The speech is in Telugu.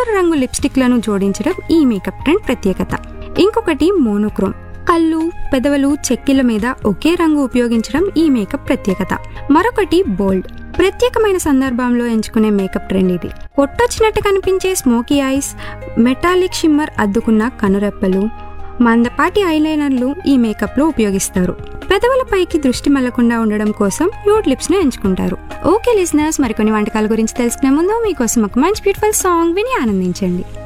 ఇతర రంగు లిప్స్టిక్లను జోడించడం ఈ మేకప్ ట్రెండ్ ప్రత్యేకత ఇంకొకటి మోనోక్రోమ్ కళ్ళు పెదవులు చెక్కిల మీద ఒకే రంగు ఉపయోగించడం ఈ మేకప్ ప్రత్యేకత మరొకటి బోల్డ్ ప్రత్యేకమైన సందర్భంలో ఎంచుకునే మేకప్ ట్రెండ్ ఇది కొట్టొచ్చినట్టు కనిపించే స్మోకీ ఐస్ మెటాలిక్ షిమ్మర్ అద్దుకున్న కనురెప్పలు మందపాటి ఐలైనర్లు ఈ మేకప్లో ఉపయోగిస్తారు పెదవులపైకి దృష్టి మళ్లకుండా ఉండడం కోసం న్యూడ్ లిప్స్ ను ఎంచుకుంటారు ఓకే లిసనర్స్ మరికొన్ని వంటకాల గురించి తెలుసుకునే ముందు మీకోసం ఒక మంచి బ్యూటిఫుల్ సాంగ్ విని ఆనందించండి